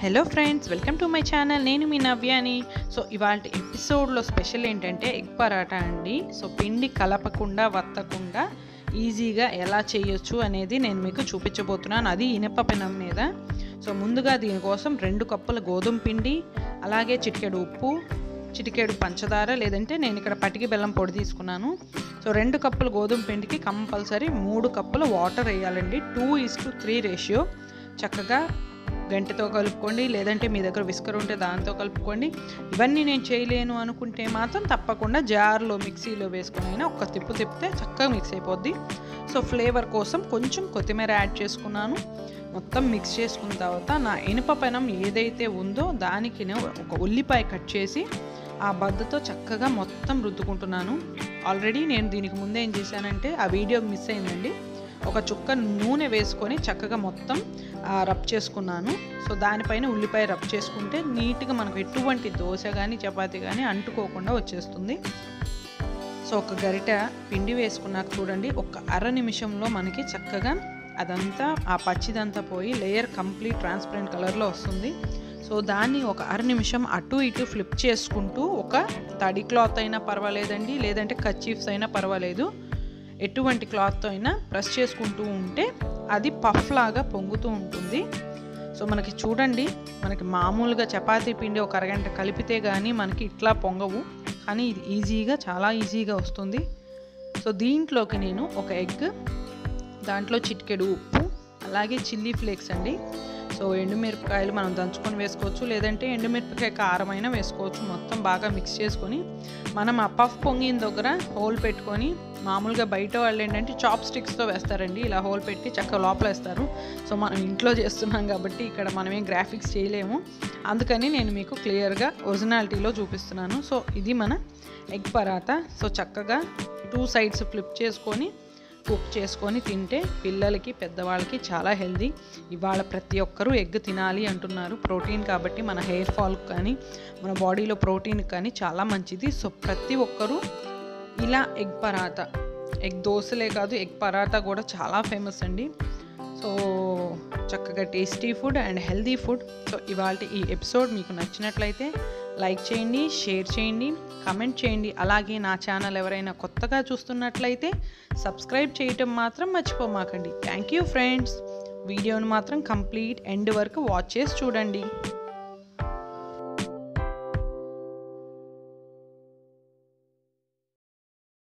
hello friends welcome to my channel నేను మీ నవ్యాని so ఇవాళ ఎపిసోడ్లో స్పెషల్ ఏంటంటే ఎగ్ పరాటా అండి సో పిండి కలపకుండా వత్తకుండా ఈజీగా ఎలా చేయొచ్చు అనేది నేను మీకు చూపించబోతున్నాను అది ఇనప పెనం మీద సో ముందుగా దీనికోసం రెండు కప్పుల గోధుమ పిండి అలాగే చిటికెడు ఉప్పు చిటికెడు పంచదార లేదంటే నేను ఇక్కడ పటికి బెల్లం పొడి తీసుకున్నాను సో రెండు కప్పుల గోధుమ పిండికి కంపల్సరీ మూడు కప్పుల వాటర్ వేయాలండి two is to three ratio చక్కగా గంటతో కలుపుకోండి లేదంటే మీ దగ్గర విస్కర్ ఉంటే దాంతో కలుపుకోండి ఇవన్నీ నేను చేయలేను అనుకుంటే మాత్రం తప్పకుండా జార్లో మిక్సీలో వేసుకొని అయినా ఒక్క తిప్పు తిప్పితే చక్కగా మిక్స్ అయిపోద్ది సో ఫ్లేవర్ కోసం కొంచెం కొత్తిమీర యాడ్ చేసుకున్నాను మొత్తం మిక్స్ చేసుకున్న తర్వాత నా ఇనుప పెనం ఏదైతే ఉందో దానికి ఒక ఉల్లిపాయ కట్ చేసి ఆ బద్దతో చక్కగా మొత్తం రుద్దుకుంటున్నాను ఆల్రెడీ నేను దీనికి ముందే ఏం చేశానంటే ఆ వీడియో మిస్ అయిందండి ఒక చుక్క నూనె వేసుకొని చక్కగా మొత్తం రబ్ చేసుకున్నాను సో దానిపైన ఉల్లిపాయ రబ్ చేసుకుంటే నీట్గా మనకు ఎటువంటి దోశ కానీ చపాతీ కానీ అంటుకోకుండా వచ్చేస్తుంది సో ఒక గరిట పిండి వేసుకున్నాక చూడండి ఒక అర నిమిషంలో మనకి చక్కగా అదంతా ఆ పచ్చిదంతా పోయి లేయర్ కంప్లీట్ ట్రాన్స్పరెంట్ కలర్లో వస్తుంది సో దాన్ని ఒక అర నిమిషం అటు ఇటు ఫ్లిప్ చేసుకుంటూ ఒక తడి క్లాత్ అయినా పర్వాలేదండి లేదంటే కచీఫ్స్ అయినా పర్వాలేదు ఎటువంటి క్లాత్తో అయినా ప్రెస్ చేసుకుంటూ ఉంటే అది పఫ్ లాగా పొంగుతూ ఉంటుంది సో మనకి చూడండి మనకి మామూలుగా చపాతీ పిండి ఒక అరగంట కలిపితే కానీ మనకి ఇట్లా పొంగవు కానీ ఇది ఈజీగా చాలా ఈజీగా వస్తుంది సో దీంట్లోకి నేను ఒక ఎగ్ దాంట్లో చిటికెడు ఉప్పు అలాగే చిల్లీ ఫ్లేక్స్ అండి సో ఎండుమిరపకాయలు మనం దంచుకొని వేసుకోవచ్చు లేదంటే ఎండుమిరపకాయ కారం అయినా వేసుకోవచ్చు మొత్తం బాగా మిక్స్ చేసుకొని మనం ఆ పఫ్ పొంగిన దగ్గర హోల్ పెట్టుకొని మామూలుగా బయట వాళ్ళు ఏంటంటే చాప్ స్టిక్స్తో వేస్తారండి ఇలా హోల్ పెట్టి చక్కగా లోపల వేస్తారు సో మనం ఇంట్లో చేస్తున్నాం కాబట్టి ఇక్కడ మనం ఏం గ్రాఫిక్స్ చేయలేము అందుకని నేను మీకు క్లియర్గా ఒరిజినాలిటీలో చూపిస్తున్నాను సో ఇది మన ఎగ్ పరాతా సో చక్కగా టూ సైడ్స్ ఫ్లిప్ చేసుకొని కుక్ చేసుకొని తింటే పిల్లలకి పెద్దవాళ్ళకి చాలా హెల్దీ ఇవాళ ప్రతి ఒక్కరూ ఎగ్ తినాలి అంటున్నారు ప్రోటీన్ కాబట్టి మన హెయిర్ ఫాల్కి కానీ మన బాడీలో ప్రోటీన్ కానీ చాలా మంచిది సో ప్రతి ఒక్కరూ ఇలా ఎగ్ పరాటా ఎగ్ దోశలే కాదు ఎగ్ పరాటా కూడా చాలా ఫేమస్ అండి సో చక్కగా tasty food and healthy food so ఇవాళ ఈ ఎపిసోడ్ మీకు నచ్చినట్లయితే లైక్ చేయండి షేర్ చేయండి కమెంట్ చేయండి అలాగే నా ఛానల్ ఎవరైనా కొత్తగా చూస్తున్నట్లయితే సబ్స్క్రైబ్ చేయటం మాత్రం మర్చిపోమాకండి థ్యాంక్ యూ ఫ్రెండ్స్ వీడియోని మాత్రం కంప్లీట్ ఎండ్ వరకు వాచ్ చేసి చూడండి